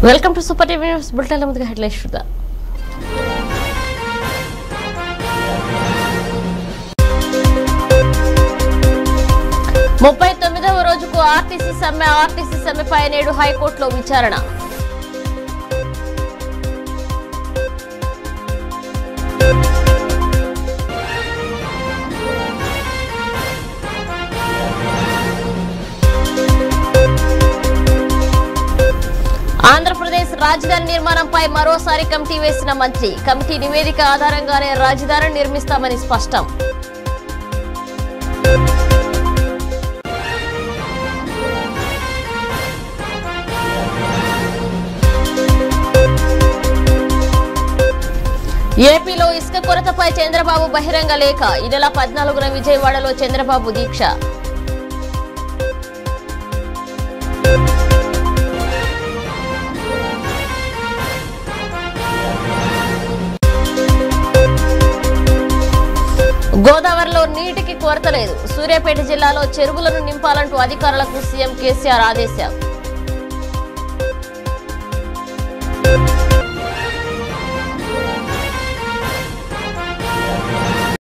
welcome to super TV news bulletin ముందుగా headlines చూద్దాం ముప్పై తొమ్మిదవ రోజుకు ఆర్టీసీ సమ్మె ఆర్టీసీ సమ్మెపై నేడు హైకోర్టులో విచారణ ఆంధ్రప్రదేశ్ రాజధాని నిర్మాణంపై మరోసారి కమిటీ వేసిన మంత్రి కమిటీ నివేదిక ఆధారంగానే రాజధాని నిర్మిస్తామని స్పష్టం ఏపీలో ఇసుక కొరతపై చంద్రబాబు బహిరంగ లేఖ ఈ నెల పద్నాలుగున విజయవాడలో చంద్రబాబు దీక్ష గోదావరిలో నీటికి కొరత లేదు సూర్యాపేట జిల్లాలో చెరువులను నింపాలంటూ అధికారులకు సీఎం కేసీఆర్ ఆదేశాలు